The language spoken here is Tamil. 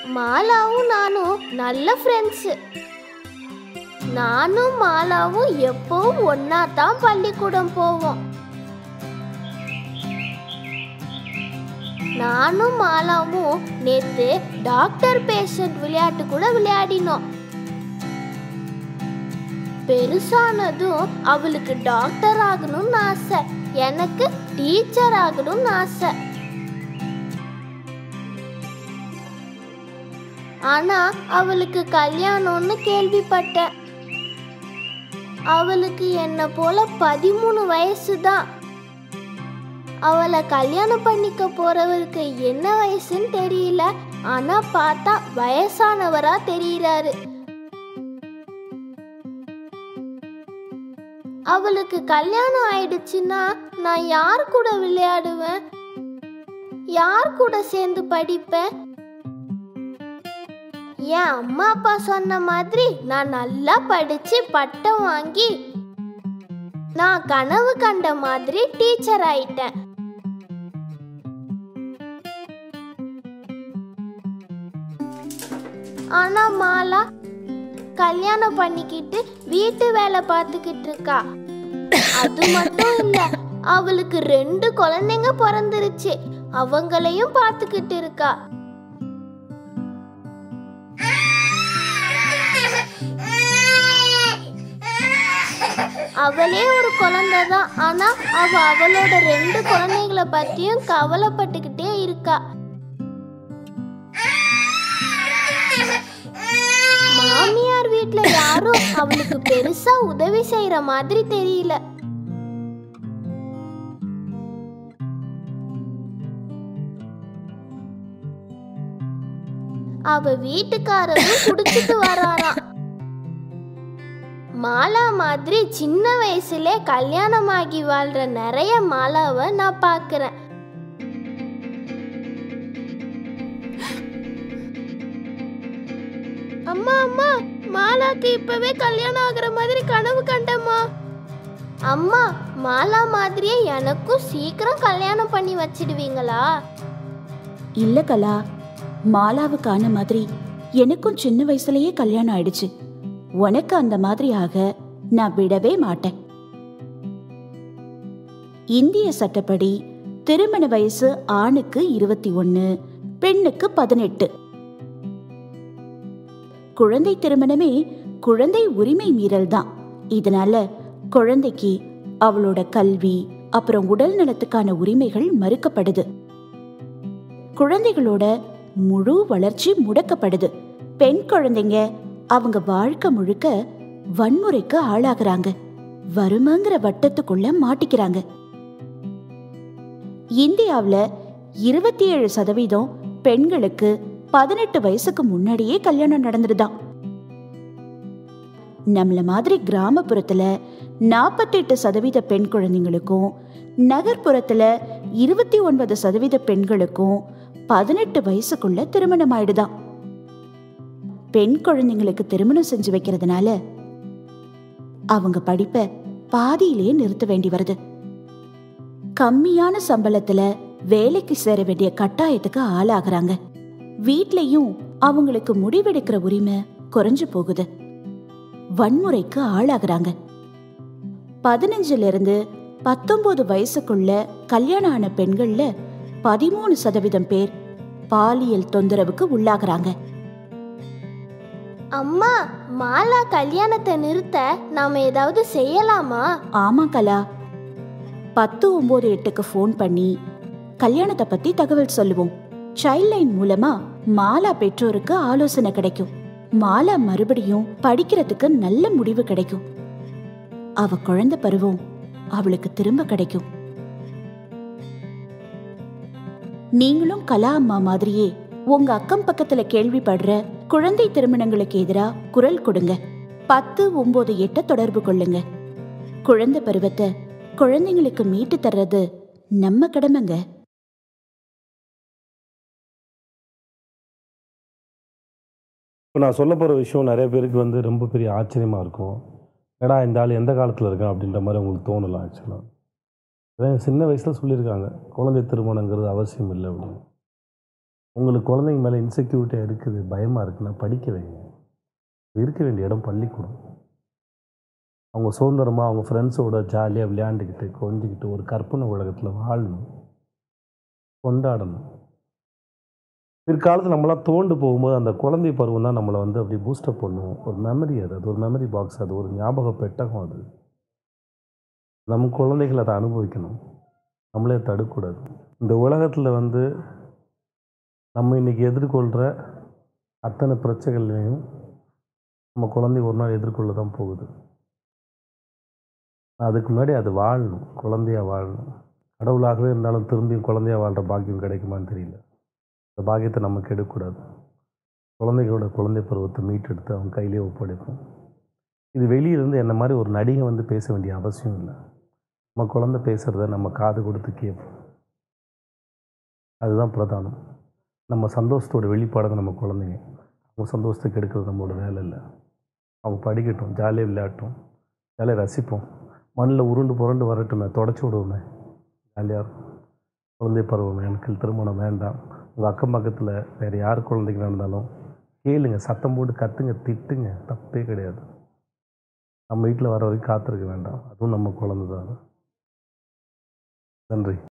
மாலாவும் நானும் நல்ல ஃப்ரெண்ட்ஸு நானும் மாலாவும் எப்பவும் ஒன்னா தான் பள்ளிக்கூடம் போவோம் நானும் மாலாவும் நேத்து டாக்டர் பேஷண்ட் விளையாட்டு கூட விளையாடினோம் பெருசானதும் அவளுக்கு டாக்டர் ஆகணும்னு ஆசை எனக்கு டீச்சர் ஆகணும்னு ஆசை ஆனா அவளுக்கு கல்யாணம்னு கேள்விப்பட்டேன் அவளுக்கு என்ன போல பதிமூணு வயசு தான் அவளை கல்யாணம் பண்ணிக்க போறவருக்கு என்ன வயசுன்னு தெரியல ஆனா பார்த்தா வயசானவரா தெரியறாரு அவளுக்கு கல்யாணம் ஆயிடுச்சுன்னா நான் யார் கூட விளையாடுவேன் யார் கூட சேர்ந்து படிப்பேன் என் அம்மா அப்பா சொன்ன மாதிரி நான் நல்லா படிச்சு பட்டம் வாங்கி நான் கனவு கண்ட மாதிரி டீச்சர் ஆயிட்டேன் ஆனா மாலா கல்யாணம் பண்ணிக்கிட்டு வீட்டு வேலை பார்த்துக்கிட்டு இருக்கா அது மட்டும் இல்ல அவளுக்கு ரெண்டு குழந்தைங்க பிறந்துருச்சு அவங்களையும் பார்த்துக்கிட்டு இருக்கா அவளே ஒரு குழந்தை தான் ஆனா அவ அவளோட ரெண்டு குழந்தைகளை பத்தியும் கவலைப்பட்டுக்கிட்டே இருக்கா மாமியார் வீட்ல யாரும் அவளுக்கு பெருசா உதவி செய்யற மாதிரி தெரியல அவ வீட்டுக்காரரும் குடிச்சிட்டு வராராம் மாலா மாதிரி சின்ன வயசுல கல்யாணமாகி வாழ்ற நிறைய மாலாவை நான் பார்க்கறேன் அம்மா அம்மா மாலாக்கு இப்பவே கல்யாணம் ஆகுற மாதிரி கனவு கண்டம்மா அம்மா மாலா மாதிரியே எனக்கும் சீக்கிரம் கல்யாணம் பண்ணி வச்சிடுவீங்களா இல்ல கலா மாலாவுக்கான மாதிரி எனக்கும் சின்ன வயசுலயே கல்யாணம் ஆயிடுச்சு உனக்கு அந்த மாதிரி ஆக நான் விடவே மாட்டேன் இந்திய சட்டப்படி திருமண வயசு ஆணுக்கு இருபத்தி ஒன்னு பெண்ணுக்கு பதினெட்டு குழந்தை திருமணமே குழந்தை உரிமை மீறல் தான் இதனால குழந்தைக்கு அவளோட கல்வி அப்புறம் உடல் நலத்துக்கான உரிமைகள் மறுக்கப்படுது குழந்தைகளோட முழு வளர்ச்சி முடக்கப்படுது பெண் குழந்தைங்க அவங்க வாழ்க்கை முழுக்க வன்முறைக்கு ஆளாகுறாங்க வறுமைங்கிற வட்டத்துக்குள்ள மாட்டிக்கிறாங்க இந்தியாவுல இருபத்தி ஏழு சதவீதம் பெண்களுக்கு பதினெட்டு வயசுக்கு முன்னாடியே கல்யாணம் நடந்துடுதாம் நம்மள மாதிரி கிராமப்புறத்துல நாற்பத்தெட்டு சதவீத பெண் குழந்தைங்களுக்கும் நகர்ப்புறத்துல இருபத்தி ஒன்பது சதவீத பெண்களுக்கும் பதினெட்டு வயசுக்குள்ள திருமணம் ஆயிடுதாம் பெண் குழந்தைங்களுக்கு திருமணம் செஞ்சு வைக்கிறதுனால அவங்க படிப்பை பாதியிலேயே நிறுத்த வேண்டி வருது கம்மியான சம்பளத்துல வேலைக்கு சேர வேண்டிய கட்டாயத்துக்கு ஆளாகிறாங்க வீட்லயும் அவங்களுக்கு முடிவெடுக்கிற உரிமை குறைஞ்சு போகுது வன்முறைக்கு ஆளாகிறாங்க பதினஞ்சுல இருந்து பத்தொன்பது வயசுக்குள்ள கல்யாணம் ஆன பெண்கள்ல பதிமூணு சதவீதம் பேர் பாலியல் தொந்தரவுக்கு உள்ளாகிறாங்க அம்மா மாலா கல்யாணத்தை நிறுத்த நாம ஏதாவது செய்யலாமா ஆமா கலா பத்து ஒன்பது எட்டுக்கு ஃபோன் பண்ணி கல்யாணத்தை பத்தி தகவல் சொல்லுவோம் சைல்ட் லைன் மூலமா மாலா பெற்றோருக்கு ஆலோசனை கிடைக்கும் மாலா மறுபடியும் படிக்கிறதுக்கு நல்ல முடிவு கிடைக்கும் அவ குழந்தை பருவம் அவளுக்கு திரும்ப கிடைக்கும் நீங்களும் கலா அம்மா மாதிரியே உங்க அக்கம் பக்கத்துல கேள்விப்படுற குழந்தை திருமணங்களுக்கு எதிரா குரல் கொடுங்க பத்து ஒன்பது எட்ட தொடர்பு கொள்ளுங்க குழந்தை பருவத்தை குழந்தைங்களுக்கு மீட்டு தர்றது நம்ம கடமைங்க இப்போ நான் சொல்ல போகிற விஷயம் நிறைய பேருக்கு வந்து ரொம்ப பெரிய ஆச்சரியமாக இருக்கும் ஏடா இந்த ஆள் எந்த காலத்தில் இருக்கான் அப்படின்ற மாதிரி உங்களுக்கு தோணலாம் ஆக்சுவலாக அதான் சின்ன வயசில் சொல்லியிருக்காங்க குழந்தை திருமணங்கிறது அவசியம் இல்லை அப்படின்னு உங்களுக்கு குழந்தைங்க மேலே இன்செக்யூரிட்டியாக இருக்குது பயமாக இருக்குன்னா படிக்க வைங்க இருக்க வேண்டிய இடம் பள்ளிக்கூடம் அவங்க சுதந்திரமாக அவங்க ஃப்ரெண்ட்ஸோட ஜாலியாக விளையாண்டுக்கிட்டு கொஞ்சிக்கிட்டு ஒரு கற்பனை உலகத்தில் வாழணும் கொண்டாடணும் பிற்காலத்தில் நம்மளாம் தோண்டு போகும்போது அந்த குழந்தை பருவம் தான் நம்மளை வந்து அப்படி பூஸ்டப் பண்ணுவோம் ஒரு மெமரி அது அது ஒரு மெமரி பாக்ஸ் அது ஒரு ஞாபக பெட்டகம் அது நம்ம குழந்தைகள் அதை அனுபவிக்கணும் நம்மளே தடுக்கக்கூடாது இந்த உலகத்தில் வந்து நம்ம இன்றைக்கி எதிர்கொள்கிற அத்தனை பிரச்சனைகளையும் நம்ம குழந்தை ஒரு நாள் எதிர்கொள்ள தான் போகுது அதுக்கு முன்னாடி அது வாழணும் குழந்தையா வாழணும் கடவுளாகவே இருந்தாலும் திரும்பியும் குழந்தையா வாழ்கிற பாக்கியம் கிடைக்குமான்னு தெரியல அந்த பாக்கியத்தை நம்ம கெடுக்கக்கூடாது குழந்தைகளோட குழந்தை பருவத்தை மீட்டெடுத்து அவங்க கையிலே ஒப்படைப்போம் இது வெளியிலேருந்து என்ன மாதிரி ஒரு நடிகை வந்து பேச வேண்டிய அவசியம் இல்லை நம்ம குழந்தை பேசுகிறத நம்ம காது கொடுத்து கேட்போம் அதுதான் பிரதானம் நம்ம சந்தோஷத்தோட வெளிப்பாடு நம்ம குழந்தைங்க அவங்க சந்தோஷத்தை கெடுக்கிறது நம்மளோட வேலை இல்லை அவங்க படிக்கட்டும் ஜாலியாக விளையாட்டும் ஜாலியாக ரசிப்போம் மண்ணில் உருண்டு புரண்டு வரட்டுமே தொடச்சி விடுவோமே ஜாலியாக இருக்கும் குழந்தை பருவம் எனக்கு திருமணம் வேண்டாம் உங்கள் அக்கம் பக்கத்தில் வேறு யார் குழந்தைங்க நடந்தாலும் கேளுங்க சத்தம் போட்டு கத்துங்க திட்டுங்க தப்பே கிடையாது நம்ம வீட்டில் வர வரைக்கும் காத்திருக்க வேண்டாம் அதுவும் நம்ம குழந்தை தான் நன்றி